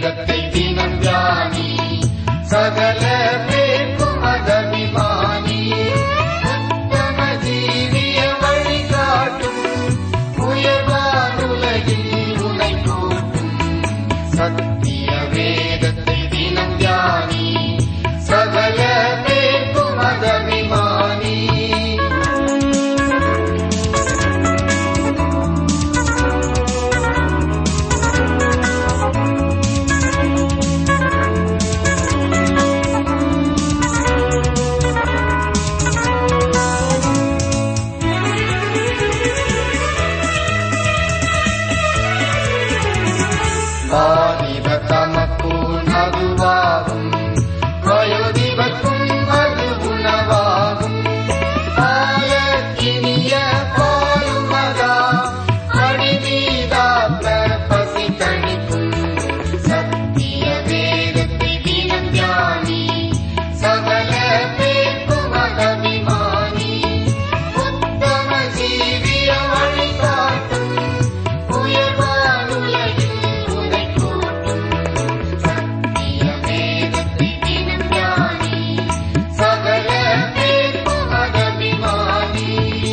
வேதத்தை தினம் தியானி சகல பேர்க்கும் அதபிமானி உத்தம ஜீவிய வழிகாட்டும் உயர்வானுலகில் உனை கூட்டும் சத்திய வேதத்தை தினம் தியானி சகல பேர்க்கும் அதபிமானி வாலிப தமக்கும் அதுவாகும் வயோதிபக்கும் அது உணவாகும் பாலக்கினிய பாலும் மகா அடிமீதாத்த பசி தணிக்கும் சத்திய வேதத்தை தினம் தியானி சகல பேர்க்கும் அகமிமானி உத்தம ஜீவிய வழிகாட்டும் உயர்வானுலகில் உனை கூட்டும் சத்திய வேதத்தை தினம் தியானி சகல பேர்க்கும் அகமிமானி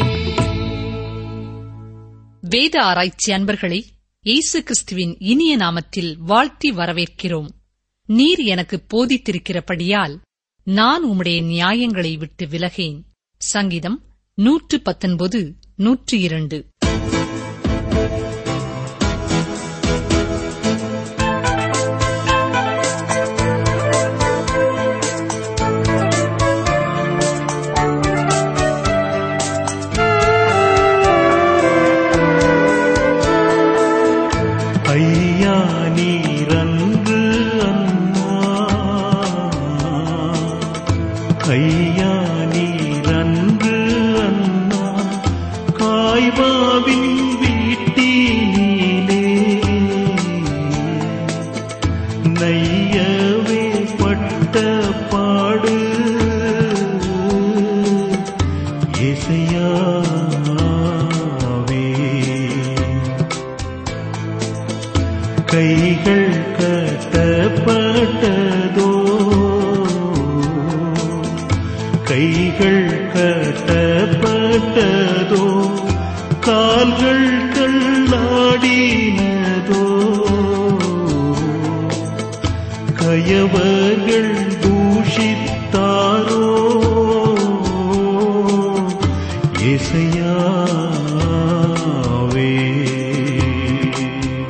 வேத ஆராய்ச்சி அன்பர்களை இயேசு கிறிஸ்துவின் இனிய நாமத்தில் வாழ்த்தி வரவேற்கிறோம் நீர் எனக்கு போதித்திருக்கிறபடியால் நான் உம்முடைய நியாயங்களை விட்டு விலகேன் சங்கீதம் நூற்று பத்தொன்பது நூற்று இரண்டு ஐயா நீரன்று அம்மா ஐயா நீரன்று அண்ணா காய்வாவின் வீட்டிலே நையவே பட்ட பாடு இசையாவே கைகள் கட்டப்பட்டதோ கைகள் கட்டப்பட்டதோ கால்கள் தள்ளாடினதோ கயவர்கள் தூஷித்தாரோ இசையாவே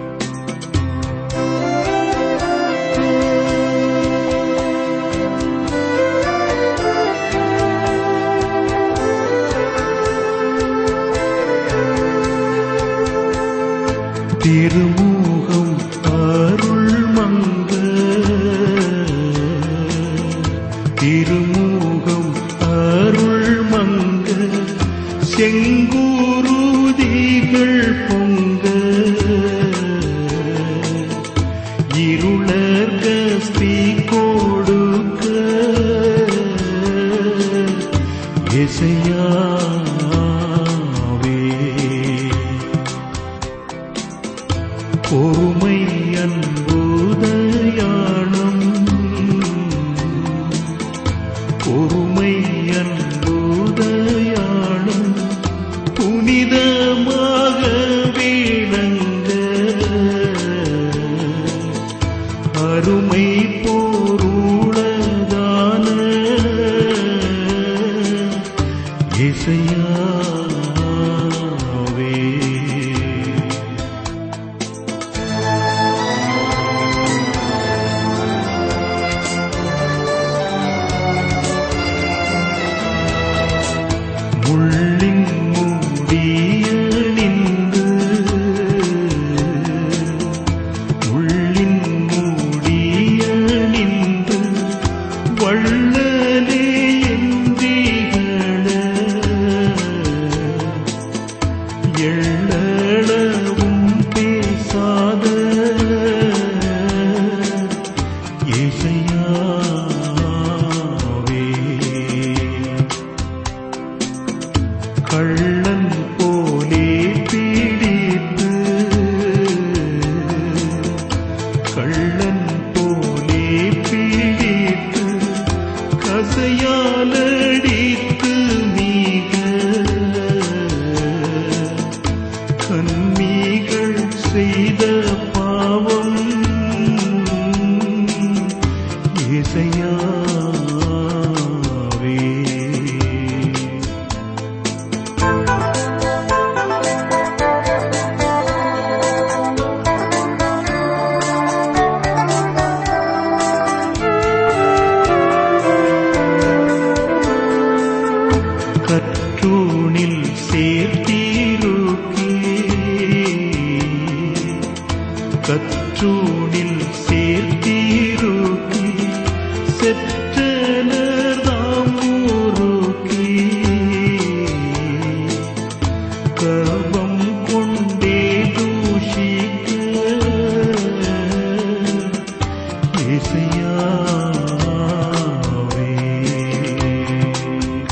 திருமுகம் அருள் மங்க திருமுகம் அருள் மங்க செங்கூருதிகள் பொங்க இருளர்க ஸ்ரீ கொடுக்க இசையாவே பொறுமை அன்புதயானம் பொறுமை அன்புதயானம் புனிதமாக விளங்க அருமை போருளதான இசையாவே முள்ளின் மூடியணிந்து உள்ளின் மூடியணிந்து வள்ளலே எந்திகள எள்ளளவும் பேசாத இசையாவே கள்ளன் போலே பீடித்து கள்ள செய்த பாவம் இசையாவே கற்றூணில் சேர்த்தீருக்கே கற்றூணில் சேர்த்தீருக்கே செற்றனர் தாமூருக்கே கர்வம் கொண்டே தூஷிக்க இசையாவே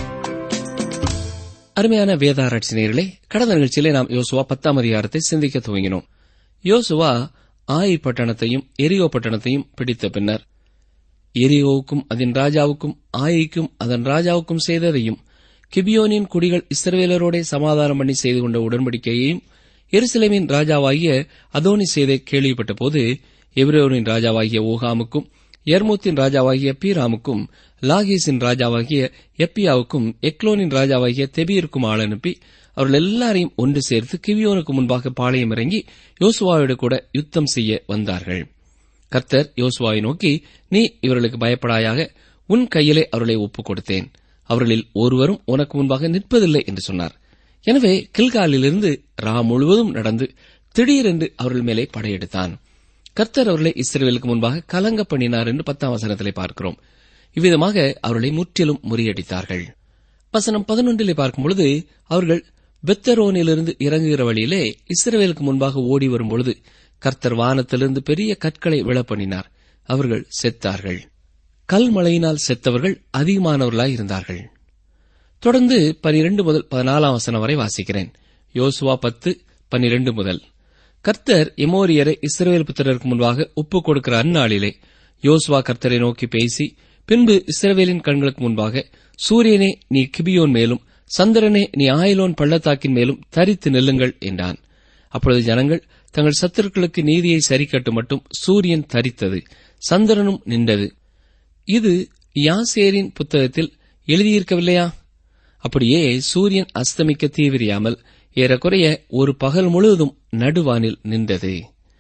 அருமையான வேதாராய்ச்சி நேயர்களே கடந்த நிகழ்ச்சியிலே நாம் யோசுவா பத்தாம் அதிகாரத்தை சிந்திக்க துவங்கினோம் யோசுவா ஆயி பட்டணத்தையும் எரியோ பட்டணத்தையும் பிடித்த பின்னர் எரியோவுக்கும் அதன் ராஜாவுக்கும் ஆயிக்கும் அதன் ராஜாவுக்கும் செய்ததையும் கிபியோனின் குடிகள் இஸ்ரவேலரோடே சமாதானம் பண்ணி செய்து கொண்ட உடன்படிக்கையையும் எருசலேமின் ராஜாவாகிய அதோனி செய்தை கேள்விப்பட்ட போது எப்ரோனின் ராஜாவாகிய ஓகாமுக்கும் எர்மூத்தின் ராஜாவாகிய பீராமுக்கும் லாகீஸின் ராஜாவாகிய எப்பியாவுக்கும் எக்லோனின் ராஜாவாகிய தெபீருக்கும் ஆள் அனுப்பி அவர்கள் எல்லாரையும் ஒன்று சேர்த்து கிவியோனுக்கு முன்பாக பாளையம் இறங்கி யோசுவாவோடு கூட யுத்தம் செய்ய வந்தார்கள் கர்த்தர் யோசுவாவை நோக்கி நீ இவர்களுக்கு பயப்படாயாக உன் கையிலே அவர்களை ஒப்புக் கொடுத்தேன் அவர்களில் ஒருவரும் உனக்கு முன்பாக நிற்பதில்லை என்று சொன்னார் எனவே கில்காலிலிருந்து ரா முழுவதும் நடந்து திடீரென்று அவர்கள் மேலே படையெடுத்தான் கர்த்தர் அவர்களை இஸ்ரேலுக்கு முன்பாக கலங்க பண்ணினார் என்று பத்தாம் வசனத்திலே பார்க்கிறோம் இவ்விதமாக அவர்களை முற்றிலும் முறியடித்தார்கள் வசனம் பதினொன்றிலே பார்க்கும் பொழுது அவர்கள் பெத்தரோனிலிருந்து இறங்குகிற வழியிலே இஸ்ரவேலுக்கு முன்பாக ஓடி வரும் பொழுது கர்த்தர் வானத்திலிருந்து பெரிய கற்களை விழப்பண்ணினார் அவர்கள் செத்தார்கள் கல்மழையினால் செத்தவர்கள் அதிகமானவர்களாய் இருந்தார்கள் தொடர்ந்து பனிரெண்டு முதல் பதினாலாம் வசனம் வரை வாசிக்கிறேன் யோசுவா பத்து பனிரெண்டு முதல் கர்த்தர் எமோரியரை இஸ்ரவேல் புத்திரருக்கு முன்பாக ஒப்புக் கொடுக்கிற அந்நாளிலே யோசுவா கர்த்தரை நோக்கி பேசி பின்பு இஸ்ரவேலின் கண்களுக்கு முன்பாக சூரியனே நீ கிபியோன் மேலும் சந்திரனே நீ ஆயிலோன் பள்ளத்தாக்கின் மேலும் தரித்து நில்லுங்கள் என்றான் அப்பொழுது ஜனங்கள் தங்கள் சத்துருக்களுக்கு நீதியை சரிக்கட்டு மட்டும் சூரியன் தரித்தது சந்திரனும் நின்றது இது யாசேரின் புத்தகத்தில் எழுதியிருக்கவில்லையா அப்படியே சூரியன் அஸ்தமிக்க தீவிரியாமல் ஏறக்குறைய ஒரு பகல் முழுவதும் நடுவானில் நின்றது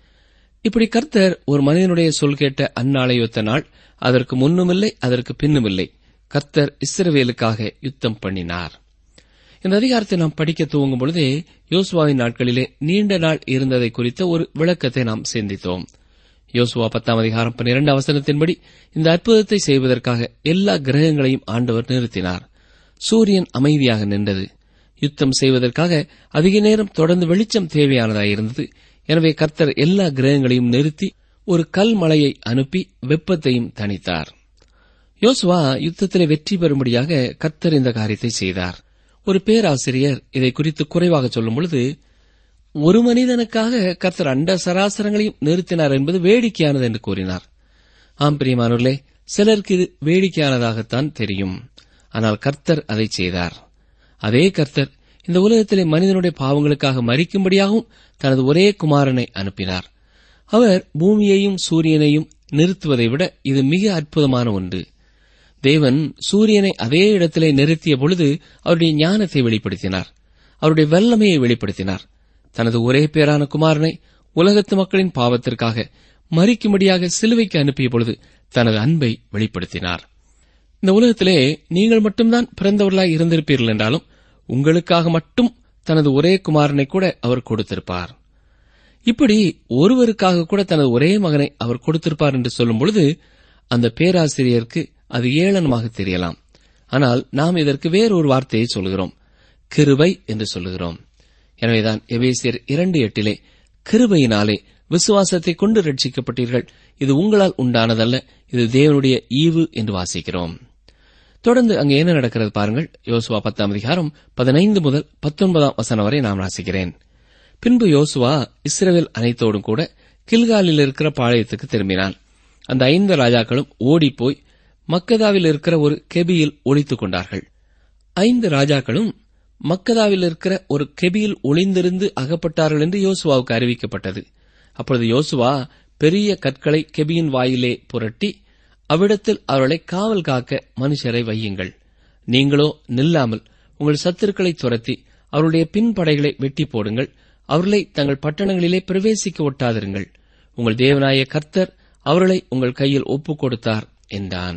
இப்படி கர்த்தர் ஒரு மனிதனுடைய சொல் கேட்ட அந்நாளையொத்த நாள் அதற்கு முன்னுமில்லை அதற்கு பின்னுமில்லை கர்த்தர் இஸ்ரவேலுக்காக யுத்தம் பண்ணினார் இந்த அதிகாரத்தை நாம் படிக்க துவங்கும் பொழுதே யோசுவாவின் நாட்களிலே நீண்ட நாள் இருந்ததை குறித்த ஒரு விளக்கத்தை நாம் சிந்தித்தோம் யோசுவா பத்தாம் அதிகாரம் பன்னிரண்டாம் வசனத்தின்படி இந்த அற்புதத்தை செய்வதற்காக எல்லா கிரகங்களையும் ஆண்டவர் நிறுத்தினார் சூரியன் அமைதியாக நின்றது யுத்தம் செய்வதற்காக அதிக நேரம் தொடர்ந்து வெளிச்சம் தேவையானதாயிருந்தது எனவே கர்த்தர் எல்லா கிரகங்களையும் நிறுத்தி ஒரு கல் மலையை அனுப்பி வெப்பத்தையும் தணித்தார் யோசுவா யுத்தத்திலே வெற்றி பெறும்படியாக கர்த்தர் இந்த காரியத்தை செய்தார் ஒரு பேராசிரியர் இதை குறித்து குறைவாக சொல்லும் பொழுது ஒரு மனிதனுக்காக கர்த்தர் அண்ட சராசரங்களையும் நிறுத்தினார் என்பது வேடிக்கையானது என்று கூறினார் ஆம் பிரியமானவர்களே சிலருக்கு இது வேடிக்கையானதாகத்தான் தெரியும் ஆனால் கர்த்தர் அதை செய்தார் அதே கர்த்தர் இந்த உலகத்திலே மனிதனுடைய பாவங்களுக்காக மறிக்கும்படியாகவும் தனது ஒரே குமாரனை அனுப்பினார் அவர் பூமியையும் சூரியனையும் நிறுத்துவதை விட இது மிக அற்புதமான ஒன்று தேவன் சூரியனை அதே இடத்திலே நிறுத்திய பொழுது அவருடைய ஞானத்தை வெளிப்படுத்தினார் அவருடைய வல்லமையை வெளிப்படுத்தினார் தனது ஒரே பேரான குமாரனை உலகத்து மக்களின் பாவத்திற்காக மறிக்கும்படியாக சிலுவைக்கு அனுப்பிய பொழுது தனது அன்பை வெளிப்படுத்தினார் இந்த உலகத்திலே நீங்கள் மட்டும்தான் பிறந்தவர்களாய் இருந்திருப்பீர்கள் என்றாலும் உங்களுக்காக மட்டும் தனது ஒரே குமாரனை கூட அவர் கொடுத்திருப்பார் இப்படி ஒருவருக்காக கூட தனது ஒரே மகனை அவர் கொடுத்திருப்பார் என்று சொல்லும் பொழுது அந்த பேராசிரியருக்கு அது ஏளனமாக தெரியலாம் ஆனால் நாம் இதற்கு வேறொரு வார்த்தையை சொல்கிறோம் கிருபை என்று சொல்லுகிறோம் எனவேதான் எபேசியர் இரண்டு எட்டிலே கிருபையினாலே விசுவாசத்தை கொண்டு ரட்சிக்கப்பட்டீர்கள் இது உங்களால் உண்டானதல்ல இது தேவனுடைய ஈவு என்று வாசிக்கிறோம் தொடர்ந்து அங்கே என்ன நடக்கிறது பாருங்கள் யோசுவா பத்தாம் அதிகாரம் பதினைந்து முதல் பத்தொன்பதாம் வசனம் வரை நாம் வாசிக்கிறேன் பின்பு யோசுவா இஸ்ரவேல் அனைத்தோடும் கூட கில்காலில் இருக்கிற பாளையத்துக்கு திரும்பினான் அந்த ஐந்து ராஜாக்களும் ஓடிப்போய் மக்கதாவில் இருக்கிற ஒரு கெபியில் ஒளித்துக் கொண்டார்கள் ஐந்து ராஜாக்களும் மக்கதாவில் இருக்கிற ஒரு கெபியில் ஒளிந்திருந்து அகப்பட்டார்கள் என்று யோசுவாவுக்கு அறிவிக்கப்பட்டது அப்பொழுது யோசுவா பெரிய கற்களை கெபியின் வாயிலே புரட்டி அவ்விடத்தில் அவர்களை காவல் காக்க மனுஷரை வையுங்கள் நீங்களோ நில்லாமல் உங்கள் சத்துருக்களை துரத்தி அவருடைய பின்படைகளை வெட்டி போடுங்கள் அவர்களை தங்கள் பட்டணங்களிலே பிரவேசிக்க ஒட்டாதிருங்கள் உங்கள் தேவனாய கர்த்தர் அவர்களை உங்கள் கையில் ஒப்புக் கொடுத்தார் என்றான்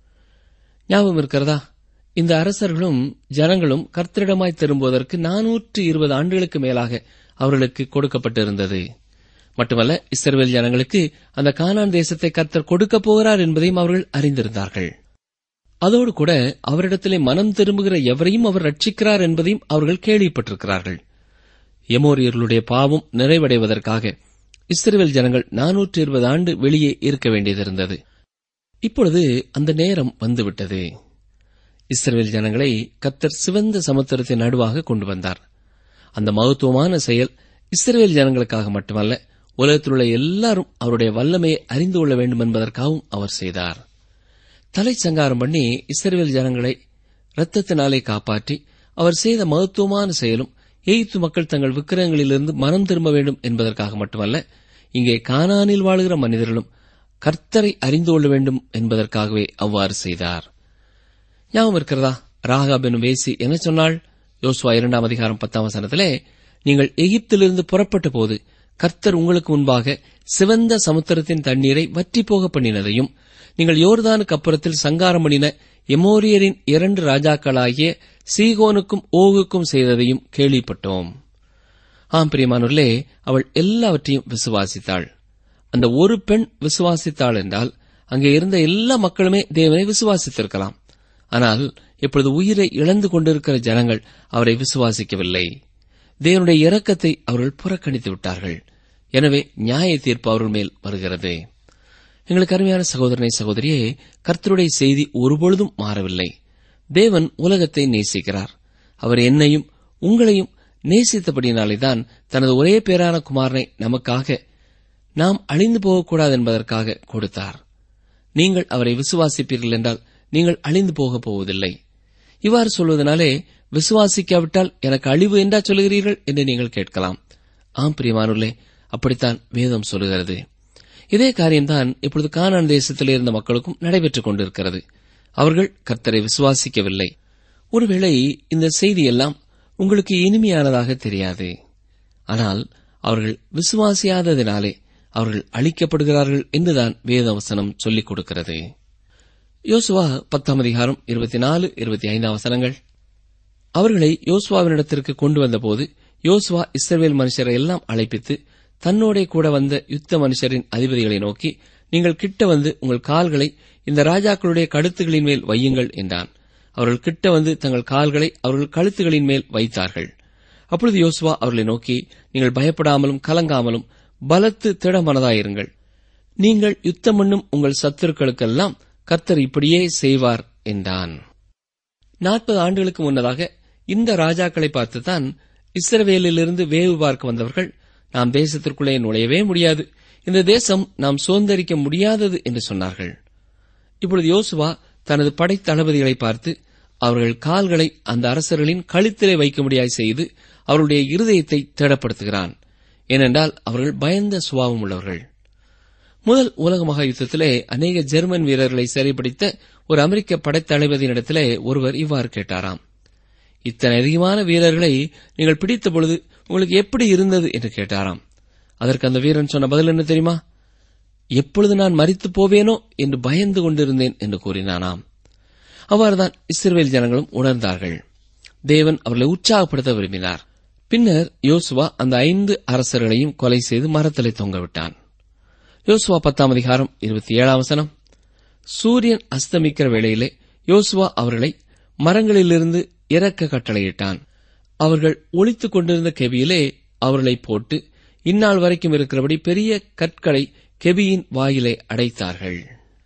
ஞாபகம் இருக்கிறதா இந்த அரசர்களும் ஜனங்களும் கர்த்தரிடமாய் திரும்புவதற்கு நானூற்று இருபது ஆண்டுகளுக்கு மேலாக அவர்களுக்கு கொடுக்கப்பட்டிருந்தது மட்டுமல்ல இஸ்ரவேல் ஜனங்களுக்கு அந்த கானான் தேசத்தை கர்த்தர் கொடுக்கப் போகிறார் என்பதையும் அவர்கள் அறிந்திருந்தார்கள் அதோடு கூட அவரிடத்திலே மனம் திரும்புகிற எவரையும் அவர் ரட்சிக்கிறார் என்பதையும் அவர்கள் கேள்விப்பட்டிருக்கிறார்கள் எமோரியர்களுடைய பாவம் நிறைவடைவதற்காக இஸ்ரவேல் ஜனங்கள் நானூற்று இருபது ஆண்டு வெளியே இருக்க வேண்டியதிருந்தது இப்பொழுது அந்த நேரம் வந்துவிட்டது இஸ்ரவேல் ஜனங்களை கத்தர் சிவந்த சமுத்திரத்தின் நடுவாக கொண்டு வந்தார் அந்த மகத்துவமான செயல் இஸ்ரவேல் ஜனங்களுக்காக மட்டுமல்ல உலகத்தில் உள்ள எல்லாரும் அவருடைய வல்லமையை அறிந்து கொள்ள வேண்டும் என்பதற்காகவும் அவர் செய்தார் தலை சங்காரம் பண்ணி இஸ்ரவேல் ஜனங்களை இரத்தத்தினாலே காப்பாற்றி அவர் செய்த மகத்துவமான செயலும் எய்த்து மக்கள் தங்கள் விக்கிரகங்களிலிருந்து மனம் திரும்ப வேண்டும் என்பதற்காக மட்டுமல்ல இங்கே கானானில் வாழுகிற மனிதர்களும் கர்த்தரை அறிந்து கொள்ள வேண்டும் என்பதற்காகவே அவ்வாறு செய்தார் ஞாபகம் இருக்கிறதா ராகாப் எனும் வேசி என்ன சொன்னாள் யோசுவா இரண்டாம் அதிகாரம் பத்தாம் வசனத்திலே நீங்கள் எகிப்திலிருந்து புறப்பட்ட போது கர்த்தர் உங்களுக்கு முன்பாக சிவந்த சமுத்திரத்தின் தண்ணீரை வற்றி போக பண்ணினதையும் நீங்கள் யோர்தானுக்கு அப்புறத்தில் சங்காரம் பண்ணின எமோரியரின் இரண்டு ராஜாக்களாகிய சீகோனுக்கும் ஓகுக்கும் செய்ததையும் கேள்விப்பட்டோம் ஆம் பிரியமானவர்களே அவள் எல்லாவற்றையும் விசுவாசித்தாள் அந்த ஒரு பெண் விசுவாசித்தாள் என்றால் அங்கே இருந்த எல்லா மக்களுமே தேவனை விசுவாசித்திருக்கலாம் ஆனால் இப்பொழுது உயிரை இழந்து கொண்டிருக்கிற ஜனங்கள் அவரை விசுவாசிக்கவில்லை தேவனுடைய இரக்கத்தை அவர்கள் புறக்கணித்து விட்டார்கள் எனவே நியாய தீர்ப்பு அவர்கள் மேல் வருகிறது எங்களுக்கு அருமையான சகோதரனை சகோதரியே கர்த்தருடைய செய்தி ஒருபொழுதும் மாறவில்லை தேவன் உலகத்தை நேசிக்கிறார் அவர் என்னையும் உங்களையும் நேசித்தபடியினாலேதான் தனது ஒரே பேரான குமாரனை நமக்காக நாம் அழிந்து போகக்கூடாது என்பதற்காக கொடுத்தார் நீங்கள் அவரை விசுவாசிப்பீர்கள் என்றால் நீங்கள் அழிந்து போகப் போவதில்லை இவ்வாறு சொல்வதனாலே விசுவாசிக்காவிட்டால் எனக்கு அழிவு என்றா சொல்லுகிறீர்கள் என்று நீங்கள் கேட்கலாம் ஆம் பிரியமானுள்ளே அப்படித்தான் வேதம் சொல்லுகிறது இதே காரியம்தான் இப்பொழுது கானான் தேசத்தில் இருந்த மக்களுக்கும் நடைபெற்றுக் கொண்டிருக்கிறது அவர்கள் கர்த்தரை விசுவாசிக்கவில்லை ஒருவேளை இந்த செய்தியெல்லாம் உங்களுக்கு இனிமையானதாக தெரியாது ஆனால் அவர்கள் விசுவாசியாததினாலே அவர்கள் அழிக்கப்படுகிறார்கள் என்றுதான் வேதவசனம் சொல்லிக் கொடுக்கிறது யோசுவா பத்தாம் அதிகாரம் இருபத்தி நாலு இருபத்தி ஐந்தாம் வசனங்கள் அவர்களை யோசுவாவினிடத்திற்கு கொண்டு வந்தபோது யோசுவா இஸ்ரவேல் மனுஷரை எல்லாம் அழைப்பித்து தன்னோடே கூட வந்த யுத்த மனுஷரின் அதிபதிகளை நோக்கி நீங்கள் கிட்ட வந்து உங்கள் கால்களை இந்த ராஜாக்களுடைய கழுத்துகளின் மேல் வையுங்கள் என்றான் அவர்கள் கிட்ட வந்து தங்கள் கால்களை அவர்கள் கழுத்துகளின் மேல் வைத்தார்கள் அப்பொழுது யோசுவா அவர்களை நோக்கி நீங்கள் பயப்படாமலும் கலங்காமலும் பலத்து திடமனதாயிருங்கள் நீங்கள் யுத்தம் பண்ணும் உங்கள் சத்துருக்களுக்கெல்லாம் கர்த்தர் இப்படியே செய்வார் என்றான் நாற்பது ஆண்டுகளுக்கு முன்னதாக இந்த ராஜாக்களை பார்த்துதான் இஸ்ரவேலிலிருந்து வேவு பார்க்க வந்தவர்கள் நாம் தேசத்திற்குள்ளே நுழையவே முடியாது இந்த தேசம் நாம் சுதந்திரிக்க முடியாதது என்று சொன்னார்கள் இப்பொழுது யோசுவா தனது படை தளபதிகளை பார்த்து அவர்கள் கால்களை அந்த அரசர்களின் கழுத்திலே வைக்கும்படியாய் செய்து அவருடைய இருதயத்தை திடப்படுத்துகிறான் ஏனென்றால் அவர்கள் பயந்த சுபாவம் உள்ளவர்கள் முதல் உலக மகா யுத்தத்திலே அநேக ஜெர்மன் வீரர்களை சிறைப்பிடித்த ஒரு அமெரிக்க படைத்தளபதியினிடத்திலே ஒருவர் இவ்வாறு கேட்டாராம் இத்தனை அதிகமான வீரர்களை நீங்கள் பிடித்த பொழுது உங்களுக்கு எப்படி இருந்தது என்று கேட்டாராம் அதற்கு அந்த வீரன் சொன்ன பதில் என்ன தெரியுமா எப்பொழுது நான் மறித்து போவேனோ என்று பயந்து கொண்டிருந்தேன் என்று கூறினானாம் அவ்வாறுதான் இஸ்ரவேல் ஜனங்களும் உணர்ந்தார்கள் தேவன் அவர்களை உற்சாகப்படுத்த விரும்பினார் பின்னர் யோசுவா அந்த ஐந்து அரசர்களையும் கொலை செய்து மரத்திலே தொங்கவிட்டான் யோசுவா பத்தாம் அதிகாரம் இருபத்தி ஏழாம் வசனம் சூரியன் அஸ்தமிக்கிற வேளையிலே யோசுவா அவர்களை மரங்களிலிருந்து இறக்க கட்டளையிட்டான் அவர்கள் ஒளித்துக் கொண்டிருந்த கெபியிலே அவர்களை போட்டு இந்நாள் வரைக்கும் இருக்கிறபடி பெரிய கற்களை கெபியின் வாயிலை அடைத்தார்கள்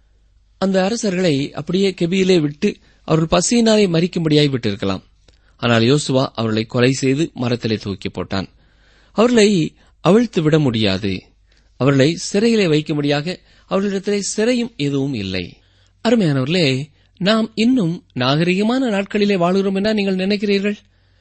அந்த அரசர்களை அப்படியே கெபியிலே விட்டு அவர்கள் பசியினாலே மறிக்கும்படியாய் விட்டிருக்கலாம் ஆனால் யோசுவா அவர்களை கொலை செய்து மரத்திலே தூக்கி போட்டான் அவர்களை அவிழ்த்து விட முடியாது அவர்களை சிறையிலே வைக்கும்படியாக அவர்களிடத்திலே சிறையும் எதுவும் இல்லை அருமையானவர்களே நாம் இன்னும் நாகரிகமான நாட்களிலே வாழுகிறோம் என நீங்கள் நினைக்கிறீர்கள்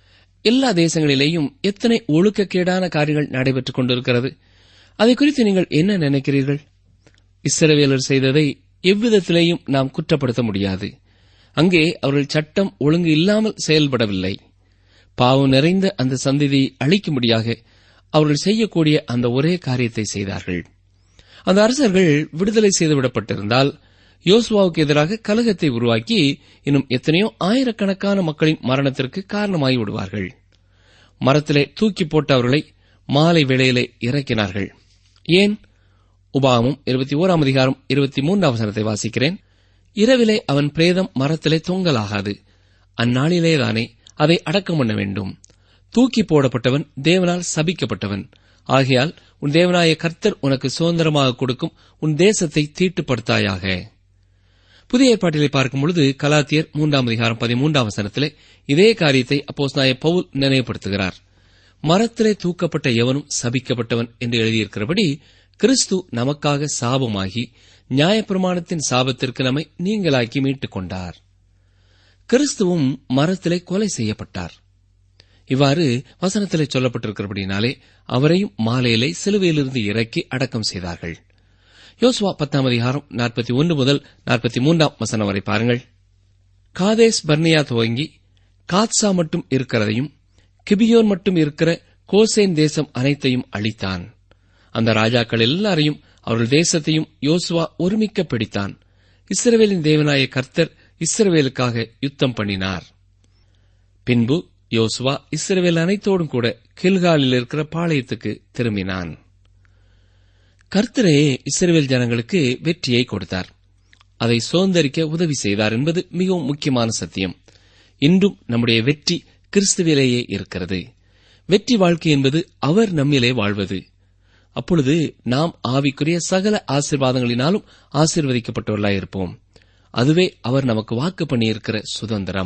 எல்லா தேசங்களிலேயும் எத்தனை ஒழுக்கக்கேடான காரியங்கள் நடைபெற்றுக் கொண்டிருக்கிறது அதை குறித்து நீங்கள் என்ன நினைக்கிறீர்கள் இஸ்ரவேலர் செய்ததை எவ்விதத்திலேயும் நாம் குற்றப்படுத்த முடியாது அங்கே அவர்கள் சட்டம் ஒழுங்கு இல்லாமல் செயல்படவில்லை பாவம் நிறைந்த அந்த சந்ததியை அழிக்கும்படியாக அவர்கள் செய்யக்கூடிய அந்த ஒரே காரியத்தை செய்தார்கள் அந்த அரசர்கள் விடுதலை செய்துவிடப்பட்டிருந்தால் யோசுவாவுக்கு எதிராக கலகத்தை உருவாக்கி இன்னும் எத்தனையோ ஆயிரக்கணக்கான மக்களின் மரணத்திற்கு காரணமாகி விடுவார்கள் மரத்திலே தூக்கி போட்ட அவர்களை மாலை வேளையிலே இறக்கினார்கள் ஏன் உபாகமும் இருபத்தி ஓராம் அதிகாரம் இருபத்தி மூன்றாம் வசனத்தை வாசிக்கிறேன் இரவிலே அவன் பிரேதம் மரத்திலே தொங்கலாகாது அந்நாளிலேதானே அதை அடக்கம் பண்ண வேண்டும் தூக்கி போடப்பட்டவன் தேவனால் சபிக்கப்பட்டவன் ஆகையால் உன் தேவனாய கர்த்தர் உனக்கு சுதந்திரமாக கொடுக்கும் உன் தேசத்தை தீட்டுப்படுத்தாயாக புதிய ஏற்பாட்டிலே பார்க்கும் பொழுது கலாத்தியர் மூன்றாம் அதிகாரம் பதிமூன்றாம் வசனத்திலே இதே காரியத்தை அப்போஸ் நாய பவுல் நினைவுபடுத்துகிறார் மரத்திலே தூக்கப்பட்ட எவனும் சபிக்கப்பட்டவன் என்று எழுதியிருக்கிறபடி கிறிஸ்து நமக்காக சாபமாகி நியாயப்பிரமாணத்தின் சாபத்திற்கு நம்மை நீங்களாக்கி மீட்டுக் கொண்டார் கிறிஸ்துவும் மரத்திலே கொலை செய்யப்பட்டார் இவ்வாறு வசனத்திலே சொல்லப்பட்டிருக்கிறபடினாலே அவரையும் மாலையிலே சிலுவையிலிருந்து இறக்கி அடக்கம் செய்தார்கள் யோசுவா பத்தாம் அதிகாரம் நாற்பத்தி ஒன்று முதல் நாற்பத்தி மூன்றாம் வசனம் வரை பாருங்கள் காதேஸ் பர்னியா துவங்கி காத்சா மட்டும் இருக்கிறதையும் கிபியோன் மட்டும் இருக்கிற கோசேன் தேசம் அனைத்தையும் அழித்தான் அந்த ராஜாக்கள் எல்லாரையும் அவர்கள் தேசத்தையும் யோசுவா ஒருமிக்க பிடித்தான் இஸ்ரவேலின் தேவனாய கர்த்தர் இஸ்ரவேலுக்காக யுத்தம் பண்ணினார் பின்பு யோசுவா இஸ்ரவேல் அனைத்தோடும் கூட கில்காலில் இருக்கிற பாளையத்துக்கு திரும்பினான் கர்த்தரே இஸ்ரவேல் ஜனங்களுக்கு வெற்றியை கொடுத்தார் அதை சுதந்திரிக்க உதவி செய்தார் என்பது மிகவும் முக்கியமான சத்தியம் இன்றும் நம்முடைய வெற்றி கிறிஸ்துவிலேயே இருக்கிறது வெற்றி வாழ்க்கை என்பது அவர் நம்மிலே வாழ்வது அப்பொழுது நாம் ஆவிக்குரிய சகல ஆசீர்வாதங்களினாலும் ஆசீர்வதிக்கப்பட்டவர்களாயிருப்போம் அதுவே அவர் நமக்கு வாக்கு பண்ணியிருக்கிற சுதந்திரம்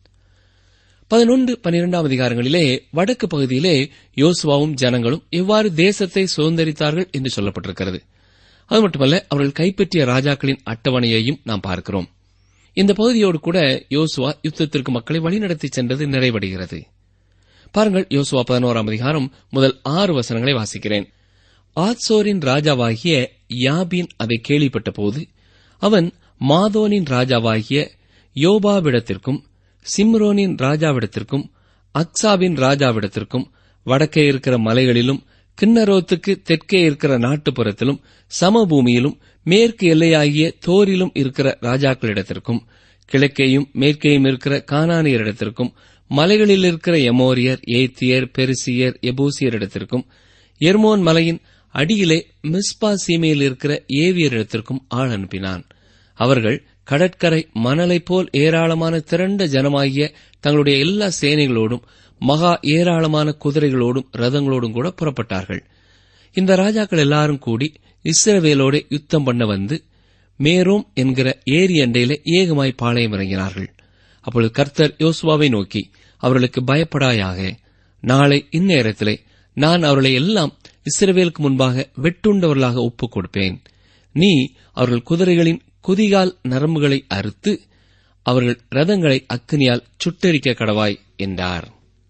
பதினொன்று பனிரெண்டாம் அதிகாரங்களிலே வடக்கு பகுதியிலே யோசுவாவும் ஜனங்களும் எவ்வாறு தேசத்தை சுதந்திரித்தார்கள் என்று சொல்லப்பட்டிருக்கிறது அது மட்டுமல்ல அவர்கள் கைப்பற்றிய ராஜாக்களின் அட்டவணையையும் நாம் பார்க்கிறோம் இந்த பகுதியோடு கூட யோசுவா யுத்தத்திற்கு மக்களை வழிநடத்தி சென்றது நிறைவடைகிறது பாருங்கள் யோசுவா பதினோராம் அதிகாரம் முதல் ஆறு வசனங்களை வாசிக்கிறேன் ஆத்சோரின் ராஜாவாகிய யாபின் அதை கேள்விப்பட்ட போது அவன் மாதோனின் ராஜாவாகிய யோபாவிடத்திற்கும் சிம்ரோனின் ராஜாவிடத்திற்கும் அக்சாவின் ராஜாவிடத்திற்கும் வடக்கே இருக்கிற மலைகளிலும் கிண்ணரோத்துக்கு தெற்கே இருக்கிற நாட்டுப்புறத்திலும் சமபூமியிலும் மேற்கு எல்லையாகிய தோரிலும் இருக்கிற ராஜாக்களிடத்திற்கும் கிழக்கேயும் மேற்கேயும் இருக்கிற கானானியரிடத்திற்கும் மலைகளில் இருக்கிற எமோரியர் ஏத்தியர் பெருசியர் எபூசியரிடத்திற்கும் எர்மோன் மலையின் அடியிலே மிஸ்பா சீமையில் இருக்கிற ஏவியரிடத்திற்கும் ஆள் அனுப்பினான் அவர்கள் கடற்கரை மணலைப் போல் ஏராளமான திரண்ட ஜனமாகிய தங்களுடைய எல்லா சேனைகளோடும் மகா ஏராளமான குதிரைகளோடும் ரதங்களோடும் கூட புறப்பட்டார்கள் இந்த ராஜாக்கள் எல்லாரும் கூடி இஸ்ரவேலோட யுத்தம் பண்ண வந்து மேரோம் என்கிற ஏரி அண்டையிலே ஏகமாய் பாளையம் இறங்கினார்கள் அப்பொழுது கர்த்தர் யோசுவாவை நோக்கி அவர்களுக்கு பயப்படாயாக நாளை இந்நேரத்திலே நான் அவர்களை எல்லாம் இஸ்ரவேலுக்கு முன்பாக வெட்டுண்டவர்களாக ஒப்புக் கொடுப்பேன் நீ அவர்கள் குதிரைகளின் குதிகால் நரம்புகளை அறுத்து அவர்கள் ரதங்களை அக்கினியால் சுட்டெரிக்க கடவாய் என்றார்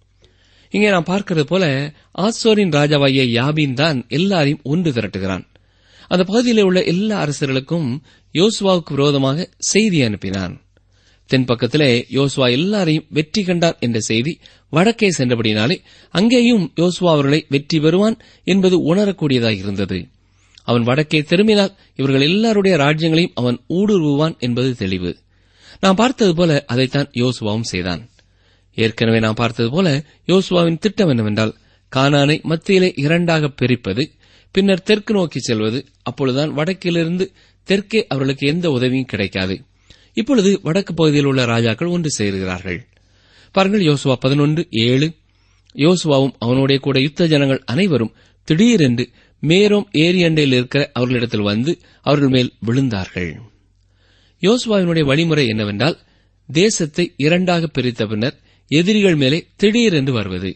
இங்கே நாம் பார்க்கிறது போல ஆசோரின் ராஜாவாகிய யாபீன் தான் எல்லாரையும் ஒன்று திரட்டுகிறான் அந்த பகுதியிலே உள்ள எல்லா அரசர்களுக்கும் யோசுவாவுக்கு விரோதமாக செய்தி அனுப்பினான் தென்பக்கத்திலே யோசுவா எல்லாரையும் வெற்றி கண்டார் என்ற செய்தி வடக்கே சென்றபடினாலே அங்கேயும் யோசுவா அவர்களை வெற்றி பெறுவான் என்பது உணரக்கூடியதாக இருந்தது அவன் வடக்கே திரும்பினால் இவர்கள் எல்லாருடைய ராஜ்யங்களையும் அவன் ஊடுருவுவான் என்பது தெளிவு நாம் பார்த்தது போல அதைத்தான் யோசுவாவும் செய்தான் ஏற்கனவே நாம் பார்த்தது போல யோசுவாவின் திட்டம் என்னவென்றால் கானானை மத்தியிலே இரண்டாக பிரிப்பது பின்னர் தெற்கு நோக்கி செல்வது அப்பொழுதுதான் வடக்கிலிருந்து தெற்கே அவர்களுக்கு எந்த உதவியும் கிடைக்காது இப்பொழுது வடக்கு பகுதியில் உள்ள ராஜாக்கள் ஒன்று சேருகிறார்கள் பாருங்கள் யோசுவா பதினொன்று ஏழு யோசுவாவும் அவனுடைய கூட யுத்த ஜனங்கள் அனைவரும் திடீரென்று மேரோம் ஏரி அண்டையில் இருக்கிற அவர்களிடத்தில் வந்து அவர்கள் மேல் விழுந்தார்கள் யோசுவாவினுடைய வழிமுறை என்னவென்றால் தேசத்தை இரண்டாக பிரித்த பின்னர் எதிரிகள் மேலே திடீரென்று வருவது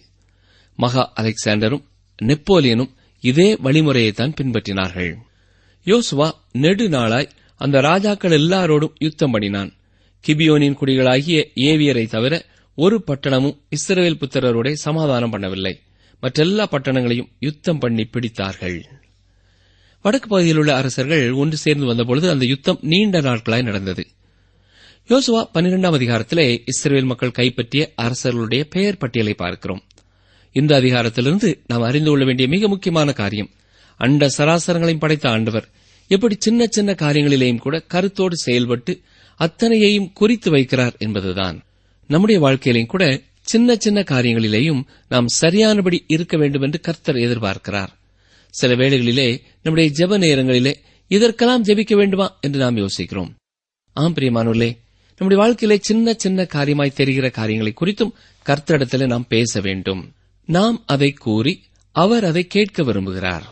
மகா அலெக்சாண்டரும் நெப்போலியனும் இதே வழிமுறையைத்தான் பின்பற்றினார்கள் யோசுவா நெடுநாளாய் அந்த ராஜாக்கள் எல்லாரோடும் யுத்தம் பண்ணினான் கிபியோனின் குடிகளாகிய ஏவியரை தவிர ஒரு பட்டணமும் இஸ்ரவேல் புத்திரரோட சமாதானம் பண்ணவில்லை மற்றெல்லா பட்டணங்களையும் யுத்தம் பண்ணி பிடித்தார்கள் வடக்கு பகுதியில் உள்ள அரசர்கள் ஒன்று சேர்ந்து வந்தபொழுது அந்த யுத்தம் நீண்ட நாட்களாய் நடந்தது யோசுவா பன்னிரெண்டாம் அதிகாரத்திலே இஸ்ரேல் மக்கள் கைப்பற்றிய அரசர்களுடைய பெயர் பட்டியலை பார்க்கிறோம் இந்த அதிகாரத்திலிருந்து நாம் அறிந்து கொள்ள வேண்டிய மிக முக்கியமான காரியம் அண்ட சராசரங்களையும் படைத்த ஆண்டவர் எப்படி சின்ன சின்ன காரியங்களிலேயும் கூட கருத்தோடு செயல்பட்டு அத்தனையையும் குறித்து வைக்கிறார் என்பதுதான் நம்முடைய வாழ்க்கையிலையும் கூட சின்ன சின்ன காரியங்களிலேயும் நாம் சரியானபடி இருக்க வேண்டும் என்று கர்த்தர் எதிர்பார்க்கிறார் சில வேளைகளிலே நம்முடைய ஜெப நேரங்களிலே இதற்கெல்லாம் ஜெபிக்க வேண்டுமா என்று நாம் யோசிக்கிறோம் ஆம் பிரியமானவர்களே நம்முடைய வாழ்க்கையிலே சின்ன சின்ன காரியமாய் தெரிகிற காரியங்களை குறித்தும் கர்த்தரிடத்திலே நாம் பேச வேண்டும் நாம் அதை கூறி அவர் அதை கேட்க விரும்புகிறார்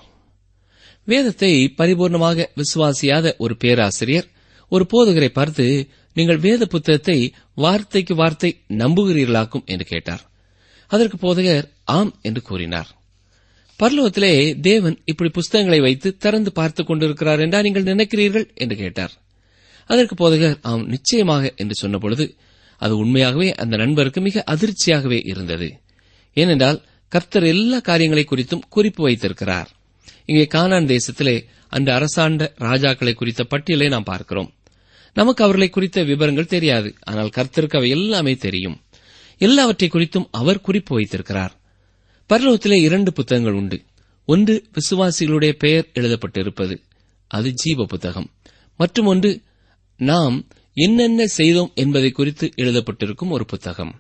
வேதத்தை பரிபூர்ணமாக விசுவாசியாத ஒரு பேராசிரியர் ஒரு போதகரை பார்த்து நீங்கள் வேத புத்தகத்தை வார்த்தைக்கு வார்த்தை நம்புகிறீர்களாக்கும் என்று கேட்டார் அதற்கு போதகர் ஆம் என்று கூறினார் பரலோகத்திலே தேவன் இப்படி புஸ்தகங்களை வைத்து திறந்து பார்த்துக் கொண்டிருக்கிறார் என்றா நீங்கள் நினைக்கிறீர்கள் என்று கேட்டார் அதற்கு போதகர் ஆம் நிச்சயமாக என்று சொன்னபொழுது அது உண்மையாகவே அந்த நண்பருக்கு மிக அதிர்ச்சியாகவே இருந்தது ஏனென்றால் கர்த்தர் எல்லா காரியங்களை குறித்தும் குறிப்பு வைத்திருக்கிறார் இங்கே கானான் தேசத்திலே அந்த அரசாண்ட ராஜாக்களை குறித்த பட்டியலை நாம் பார்க்கிறோம் நமக்கு அவர்களை குறித்த விவரங்கள் தெரியாது ஆனால் கர்த்தருக்கு அவை எல்லாமே தெரியும் எல்லாவற்றை குறித்தும் அவர் குறிப்பு வைத்திருக்கிறார் பரலோகத்திலே இரண்டு புத்தகங்கள் உண்டு ஒன்று விசுவாசிகளுடைய பெயர் எழுதப்பட்டிருப்பது அது ஜீவ புத்தகம் மற்றும் ஒன்று நாம் என்னென்ன செய்தோம் என்பதை குறித்து எழுதப்பட்டிருக்கும் ஒரு புத்தகம்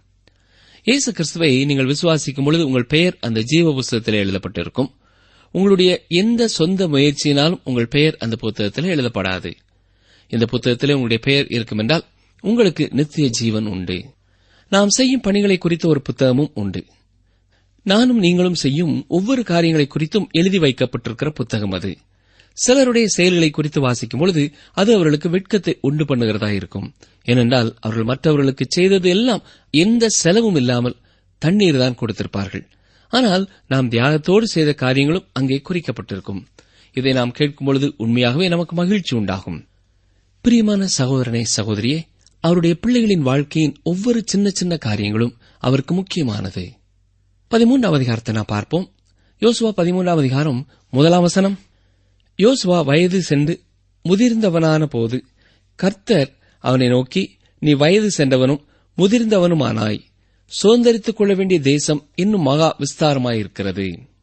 இயேசு கிறிஸ்துவை நீங்கள் விசுவாசிக்கும் பொழுது உங்கள் பெயர் அந்த ஜீவ புஸ்தகத்தில் எழுதப்பட்டிருக்கும் உங்களுடைய எந்த சொந்த முயற்சியினாலும் உங்கள் பெயர் அந்த புத்தகத்தில் எழுதப்படாது இந்த புத்தகத்திலே உங்களுடைய பெயர் இருக்கும் என்றால் உங்களுக்கு நித்திய ஜீவன் உண்டு நாம் செய்யும் பணிகளை குறித்த ஒரு புத்தகமும் உண்டு நானும் நீங்களும் செய்யும் ஒவ்வொரு காரியங்களை குறித்தும் எழுதி வைக்கப்பட்டிருக்கிற புத்தகம் அது சிலருடைய செயல்களை குறித்து வாசிக்கும் பொழுது அது அவர்களுக்கு வெட்கத்தை உண்டு பண்ணுகிறதா இருக்கும் ஏனென்றால் அவர்கள் மற்றவர்களுக்கு செய்தது எல்லாம் எந்த செலவும் இல்லாமல் தண்ணீர் தான் கொடுத்திருப்பார்கள் ஆனால் நாம் தியாகத்தோடு செய்த காரியங்களும் அங்கே குறிக்கப்பட்டிருக்கும் இதை நாம் கேட்கும் பொழுது உண்மையாகவே நமக்கு மகிழ்ச்சி உண்டாகும் பிரியமான சகோதரனே சகோதரியே அவருடைய பிள்ளைகளின் வாழ்க்கையின் ஒவ்வொரு சின்ன சின்ன காரியங்களும் அவருக்கு முக்கியமானது பதிமூன்றாம் அதிகாரத்தை நான் பார்ப்போம் யோசுவா பதிமூன்றாம் அதிகாரம் முதலாம் வசனம் யோசுவா வயது சென்று முதிர்ந்தவனான போது கர்த்தர் அவனை நோக்கி நீ வயது சென்றவனும் முதிர்ந்தவனுமானாய் சுதந்திரித்துக் கொள்ள வேண்டிய தேசம் இன்னும் மகா விஸ்தாரமாயிருக்கிறது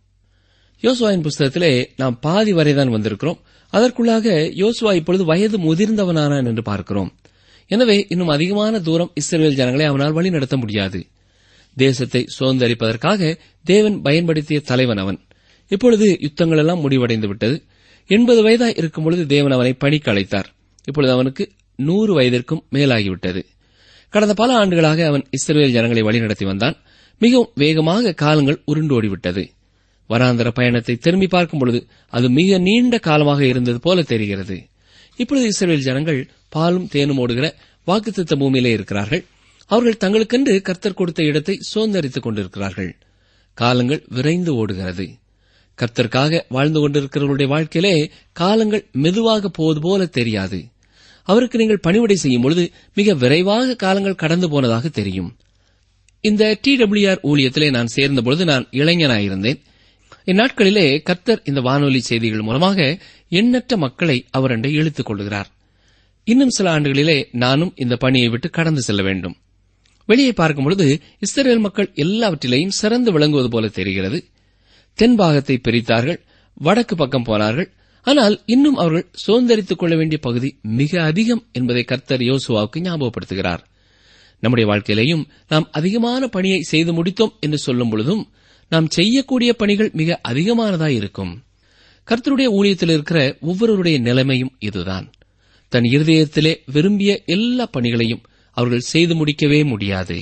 யோசுவாவின் புஸ்தகத்திலே நாம் பாதி வரைதான் வந்திருக்கிறோம் அதற்குள்ளாக யோசுவா இப்பொழுது வயது முதிர்ந்தவனானான் என்று பார்க்கிறோம் எனவே இன்னும் அதிகமான தூரம் இஸ்ரேல் ஜனங்களை அவனால் வழிநடத்த முடியாது தேசத்தை சுதந்திரிப்பதற்காக தேவன் பயன்படுத்திய தலைவன் அவன் இப்பொழுது யுத்தங்கள் எல்லாம் முடிவடைந்து விட்டது எண்பது வயதாய் இருக்கும் பொழுது தேவன் அவனை பணிக்கு அழைத்தார் இப்பொழுது அவனுக்கு நூறு வயதிற்கும் மேலாகிவிட்டது கடந்த பல ஆண்டுகளாக அவன் இஸ்ரேல் ஜனங்களை வழிநடத்தி வந்தான் மிகவும் வேகமாக காலங்கள் உருண்டோடிவிட்டது வராந்தர பயணத்தை திரும்பி பார்க்கும் பொழுது அது மிக நீண்ட காலமாக இருந்தது போல தெரிகிறது இப்பொழுது இஸ்ரேல் ஜனங்கள் பாலும் தேனும் ஓடுகிற வாக்குத்தத்த பூமியிலே இருக்கிறார்கள் அவர்கள் தங்களுக்கென்று கர்த்தர் கொடுத்த இடத்தை சுதந்திரித்துக் கொண்டிருக்கிறார்கள் காலங்கள் விரைந்து ஓடுகிறது கர்த்தருக்காக வாழ்ந்து கொண்டிருக்கிறவர்களுடைய வாழ்க்கையிலே காலங்கள் மெதுவாக போவது போல தெரியாது அவருக்கு நீங்கள் பணிவிடை செய்யும் பொழுது மிக விரைவாக காலங்கள் கடந்து போனதாக தெரியும் இந்த டி டபிள்யூஆர் ஊழியத்திலே நான் சேர்ந்தபொழுது நான் இளைஞனாயிருந்தேன் இந்நாட்களிலே கர்த்தர் இந்த வானொலி செய்திகள் மூலமாக எண்ணற்ற மக்களை அவரண்டை இழுத்துக் கொள்கிறார் இன்னும் சில ஆண்டுகளிலே நானும் இந்த பணியை விட்டு கடந்து செல்ல வேண்டும் வெளியே பார்க்கும் பொழுது இஸ்ரேல் மக்கள் எல்லாவற்றிலேயும் சிறந்து விளங்குவது போல தெரிகிறது தென்பாகத்தை பிரித்தார்கள் வடக்கு பக்கம் போனார்கள் ஆனால் இன்னும் அவர்கள் சுதந்திரித்துக் கொள்ள வேண்டிய பகுதி மிக அதிகம் என்பதை கர்த்தர் யோசுவாவுக்கு ஞாபகப்படுத்துகிறார் நம்முடைய வாழ்க்கையிலேயும் நாம் அதிகமான பணியை செய்து முடித்தோம் என்று சொல்லும் பொழுதும் நாம் செய்யக்கூடிய பணிகள் மிக அதிகமானதாய் இருக்கும் கர்த்தருடைய ஊழியத்தில் இருக்கிற ஒவ்வொருவருடைய நிலைமையும் இதுதான் தன் இருதயத்திலே விரும்பிய எல்லா பணிகளையும் அவர்கள் செய்து முடிக்கவே முடியாது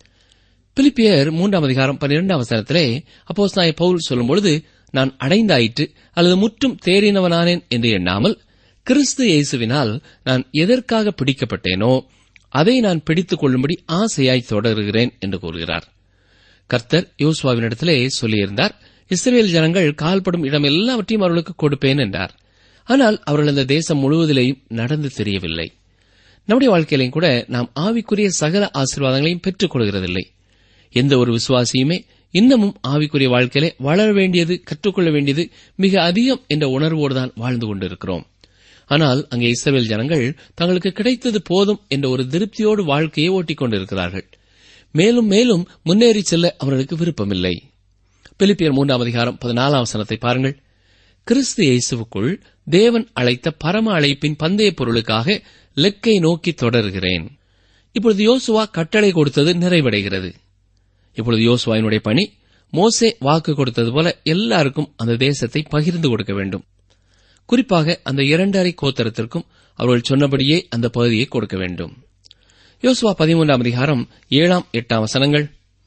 பிலிப்பியர் மூன்றாம் அதிகாரம் பன்னிரெண்டாம் வசனத்திலே அப்போஸ் நாய பவுல் சொல்லும்பொழுது நான் அடைந்தாயிற்று அல்லது முற்றும் தேறினவனானேன் என்று எண்ணாமல் கிறிஸ்து இயேசுவினால் நான் எதற்காக பிடிக்கப்பட்டேனோ அதை நான் பிடித்துக் கொள்ளும்படி ஆசையாய் தொடருகிறேன் என்று கூறுகிறார் கர்த்தர் யோசுவாவினிடத்திலே சொல்லியிருந்தார் இஸ்ரேல் ஜனங்கள் கால்படும் இடம் எல்லாவற்றையும் அவர்களுக்கு கொடுப்பேன் என்றார் ஆனால் அவர்கள் அந்த தேசம் முழுவதிலேயும் நடந்து தெரியவில்லை நம்முடைய வாழ்க்கையிலையும் கூட நாம் ஆவிக்குரிய சகல ஆசீர்வாதங்களையும் பெற்றுக் கொள்கிறதில்லை எந்த ஒரு விசுவாசியுமே இன்னமும் ஆவிக்குரிய வாழ்க்கையிலே வளர வேண்டியது கற்றுக்கொள்ள வேண்டியது மிக அதிகம் என்ற உணர்வோடு தான் வாழ்ந்து கொண்டிருக்கிறோம் ஆனால் அங்கே இஸ்ரவேல் ஜனங்கள் தங்களுக்கு கிடைத்தது போதும் என்ற ஒரு திருப்தியோடு வாழ்க்கையை ஓட்டிக் கொண்டிருக்கிறார்கள் மேலும் மேலும் முன்னேறி செல்ல அவர்களுக்கு விருப்பமில்லை பிலிப்பியர் மூன்றாம் அதிகாரம் பதினாலாம் வசனத்தை பாருங்கள் கிறிஸ்து இயேசுவுக்குள் தேவன் அழைத்த பரம அழைப்பின் பந்தய பொருளுக்காக லெக்கை நோக்கி தொடர்கிறேன் இப்பொழுது யோசுவா கட்டளை கொடுத்தது நிறைவடைகிறது இப்பொழுது யோசுவாவினுடைய பணி மோசே வாக்கு கொடுத்தது போல எல்லாருக்கும் அந்த தேசத்தை பகிர்ந்து கொடுக்க வேண்டும் குறிப்பாக அந்த இரண்டரை கோத்தரத்திற்கும் அவர்கள் சொன்னபடியே அந்த பகுதியை கொடுக்க வேண்டும் யோசுவா பதிமூன்றாம் அதிகாரம் ஏழாம் எட்டாம் வசனங்கள்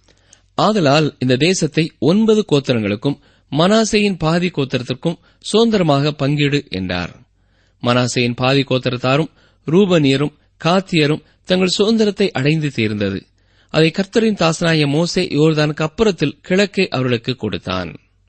ஆதலால் இந்த தேசத்தை ஒன்பது கோத்திரங்களுக்கும் மனாசையின் பாதி கோத்திரத்திற்கும் சுதந்திரமாக பங்கீடு என்றார் மனாசையின் பாதி கோத்திரத்தாரும் ரூபனியரும் காத்தியரும் தங்கள் சுதந்திரத்தை அடைந்து தீர்ந்தது அதை கர்த்தரின் தாசனாய மோசே யோர்தானுக்கு அப்புறத்தில் கிழக்கே அவர்களுக்கு கொடுத்தான்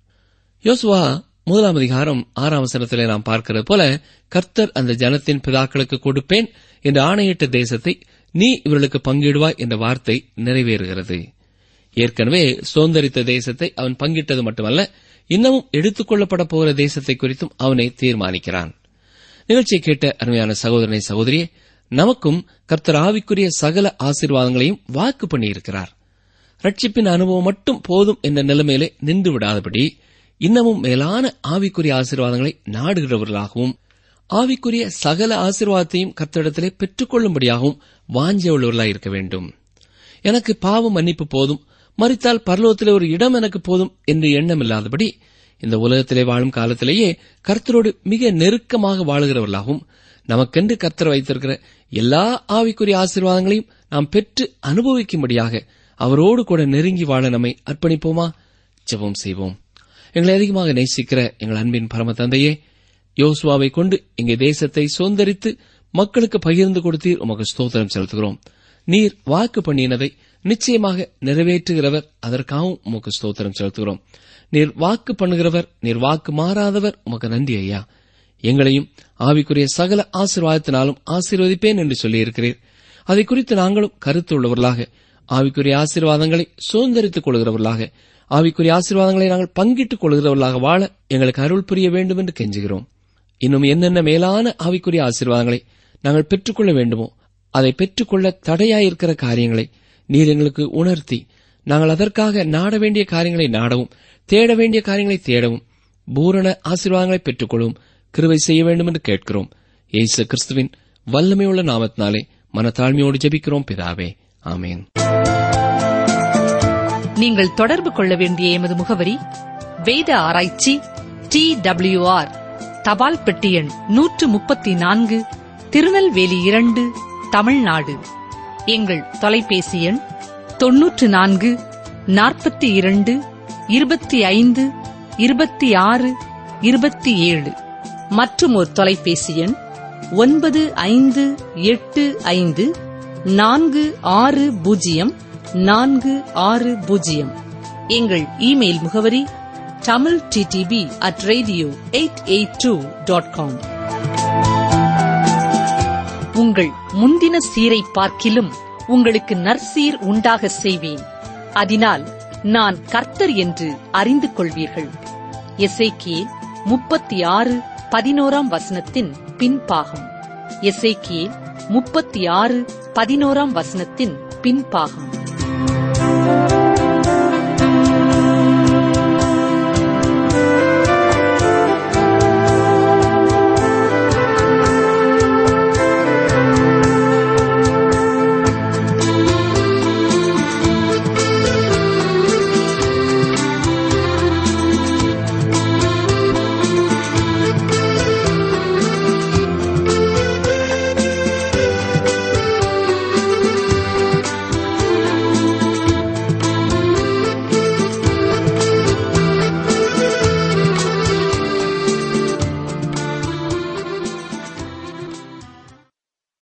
யோசுவா முதலாம் அதிகாரம் ஆறாம் வசனத்திலே நாம் பார்க்கிறது போல கர்த்தர் அந்த ஜனத்தின் பிதாக்களுக்கு கொடுப்பேன் என்று ஆணையிட்ட தேசத்தை நீ இவர்களுக்கு பங்கிடுவாய் என்ற வார்த்தை நிறைவேறுகிறது ஏற்கனவே சுதந்திரித்த தேசத்தை அவன் பங்கிட்டது மட்டுமல்ல இன்னமும் எடுத்துக் கொள்ளப்பட போகிற தேசத்தை குறித்தும் அவனை தீர்மானிக்கிறான் நிகழ்ச்சியை கேட்ட அருமையான சகோதரனை சகோதரியே நமக்கும் கர்த்தர் ஆவிக்குரிய சகல ஆசீர்வாதங்களையும் வாக்கு பண்ணியிருக்கிறார் ரட்சிப்பின் அனுபவம் மட்டும் போதும் என்ற நிலைமையிலே நின்று விடாதபடி இன்னமும் மேலான ஆவிக்குரிய ஆசீர்வாதங்களை நாடுகிறவர்களாகவும் ஆவிக்குரிய சகல ஆசீர்வாதத்தையும் கர்த்தரிடத்திலே பெற்றுக்கொள்ளும்படியாகவும் வாஞ்ச உள்ளவர்களாய் இருக்க வேண்டும் எனக்கு பாவம் மன்னிப்பு போதும் மறித்தால் பரலோகத்திலே ஒரு இடம் எனக்கு போதும் என்று எண்ணம் இல்லாதபடி இந்த உலகத்திலே வாழும் காலத்திலேயே கர்த்தரோடு மிக நெருக்கமாக வாழுகிறவர்களாகவும் நமக்கென்று கர்த்தர் வைத்திருக்கிற எல்லா ஆவிக்குரிய ஆசீர்வாதங்களையும் நாம் பெற்று அனுபவிக்கும்படியாக அவரோடு கூட நெருங்கி வாழ நம்மை அர்ப்பணிப்போமா ஜெபம் செய்வோம் எங்களை அதிகமாக நேசிக்கிற எங்கள் அன்பின் பரம தந்தையே யோசுவாவை கொண்டு இங்கே தேசத்தை சுதந்திரித்து மக்களுக்கு பகிர்ந்து கொடுத்தீர் உமக்கு ஸ்தோத்திரம் செலுத்துகிறோம் நீர் வாக்கு பண்ணினதை நிச்சயமாக நிறைவேற்றுகிறவர் அதற்காகவும் உமக்கு ஸ்தோத்திரம் செலுத்துகிறோம் நீர் வாக்கு பண்ணுகிறவர் நீர் வாக்கு மாறாதவர் உமக்கு நன்றி ஐயா எங்களையும் ஆவிக்குரிய சகல ஆசீர்வாதத்தினாலும் ஆசீர்வதிப்பேன் என்று சொல்லியிருக்கிறீர் அதை குறித்து நாங்களும் கருத்து உள்ளவர்களாக ஆவிக்குரிய ஆசீர்வாதங்களை சுதந்திரித்துக் கொள்கிறவர்களாக ஆவிக்குரிய ஆசீர்வாதங்களை நாங்கள் பங்கிட்டுக் கொள்கிறவர்களாக வாழ எங்களுக்கு அருள் புரிய வேண்டும் என்று கெஞ்சுகிறோம் இன்னும் என்னென்ன மேலான ஆவிக்குரிய ஆசீர்வாதங்களை நாங்கள் பெற்றுக்கொள்ள வேண்டுமோ அதை பெற்றுக்கொள்ள தடையாயிருக்கிற காரியங்களை நீர் எங்களுக்கு உணர்த்தி நாங்கள் அதற்காக நாட வேண்டிய காரியங்களை நாடவும் தேட வேண்டிய காரியங்களை தேடவும் பூரண ஆசீர்வாதங்களை பெற்றுக்கொள்ளவும் கிருவை செய்ய வேண்டும் என்று கேட்கிறோம் இயேசு கிறிஸ்துவின் வல்லமையுள்ள நாமத்தினாலே மனத்தாழ்மையோடு ஜெபிக்கிறோம் பிதாவே ஆமேன் நீங்கள் தொடர்பு கொள்ள வேண்டிய எமது முகவரி வேத ஆராய்ச்சி டி ஆர் தபால் பெட்டி எண் நூற்று முப்பத்தி நான்கு திருநெல்வேலி இரண்டு தமிழ்நாடு எங்கள் தொலைபேசி எண் தொன்னூற்று நான்கு நாற்பத்தி இரண்டு இருபத்தி ஐந்து இருபத்தி ஆறு இருபத்தி ஏழு மற்றும் ஒரு தொலைபேசி எண் ஒன்பது ஐந்து எட்டு ஐந்து நான்கு ஆறு பூஜ்ஜியம் நான்கு ஆறு பூஜ்ஜியம் எங்கள் இமெயில் முகவரி Tamil TDP at radio eight eight two dot com உங்கள் முந்தின சீரை பார்க்கிலும் உங்களுக்கு நற்சீர் உண்டாக செய்வேன் அதனால் நான் கர்த்தர் என்று அறிந்து கொள்வீர்கள் எசேக்கியே முப்பத்தி ஆறு பதினோராம் வசனத்தின் பின்பாகம் எசேக்கியே முப்பத்தி ஆறு பதினோராம் வசனத்தின் பின்பாகம்